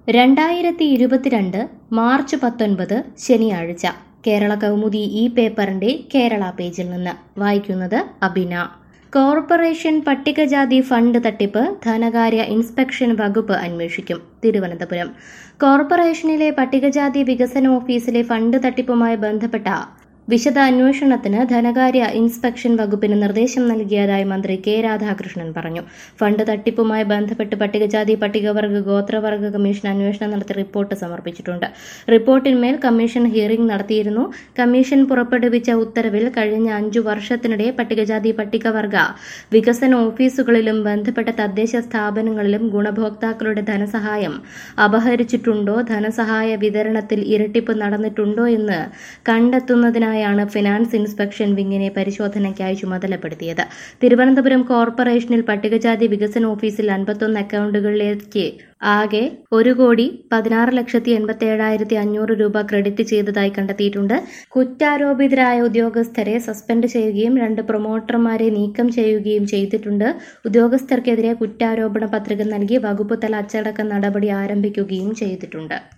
രണ്ടായിരത്തി ഇരുപത്തിരണ്ട് മാർച്ച് പത്തൊൻപത് ശനിയാഴ്ച കേരള കൗമുദി ഈ പേപ്പറിന്റെ കേരള പേജിൽ നിന്ന് വായിക്കുന്നത് അബിന കോർപ്പറേഷൻ പട്ടികജാതി ഫണ്ട് തട്ടിപ്പ് ധനകാര്യ ഇൻസ്പെക്ഷൻ വകുപ്പ് അന്വേഷിക്കും തിരുവനന്തപുരം കോർപ്പറേഷനിലെ പട്ടികജാതി വികസന ഓഫീസിലെ ഫണ്ട് തട്ടിപ്പുമായി ബന്ധപ്പെട്ട വിശദ അന്വേഷണത്തിന് ധനകാര്യ ഇൻസ്പെക്ഷൻ വകുപ്പിന് നിർദ്ദേശം നൽകിയതായി മന്ത്രി കെ രാധാകൃഷ്ണൻ പറഞ്ഞു ഫണ്ട് തട്ടിപ്പുമായി ബന്ധപ്പെട്ട് പട്ടികജാതി പട്ടികവർഗ ഗോത്രവർഗ കമ്മീഷൻ അന്വേഷണം നടത്തി റിപ്പോർട്ട് സമർപ്പിച്ചിട്ടുണ്ട് റിപ്പോർട്ടിന്മേൽ കമ്മീഷൻ ഹിയറിംഗ് നടത്തിയിരുന്നു കമ്മീഷൻ പുറപ്പെടുവിച്ച ഉത്തരവിൽ കഴിഞ്ഞ അഞ്ചു വർഷത്തിനിടെ പട്ടികജാതി പട്ടികവർഗ വികസന ഓഫീസുകളിലും ബന്ധപ്പെട്ട തദ്ദേശ സ്ഥാപനങ്ങളിലും ഗുണഭോക്താക്കളുടെ ധനസഹായം അപഹരിച്ചിട്ടുണ്ടോ ധനസഹായ വിതരണത്തിൽ ഇരട്ടിപ്പ് നടന്നിട്ടുണ്ടോ എന്ന് കണ്ടെത്തുന്നതിനായാണ് ഫിനാൻസ് ഇൻസ്പെക്ഷൻ വിങ്ങിനെ പരിശോധനയ്ക്കായി ചുമതലപ്പെടുത്തിയത് തിരുവനന്തപുരം കോർപ്പറേഷനിൽ പട്ടികജാതി വികസന ഓഫീസിൽ അൻപത്തൊന്ന് അക്കൗണ്ടുകളിലേക്ക് ആകെ ഒരു കോടി പതിനാറ് ലക്ഷത്തി എൺപത്തി ഏഴായിരത്തി അഞ്ഞൂറ് രൂപ ക്രെഡിറ്റ് ചെയ്തതായി കണ്ടെത്തിയിട്ടുണ്ട് കുറ്റാരോപിതരായ ഉദ്യോഗസ്ഥരെ സസ്പെൻഡ് ചെയ്യുകയും രണ്ട് പ്രൊമോട്ടർമാരെ നീക്കം ചെയ്യുകയും ചെയ്തിട്ടുണ്ട് ഉദ്യോഗസ്ഥർക്കെതിരെ കുറ്റാരോപണ പത്രിക നൽകി വകുപ്പ് തല അച്ചടക്ക നടപടി ആരംഭിക്കുകയും ചെയ്തിട്ടുണ്ട്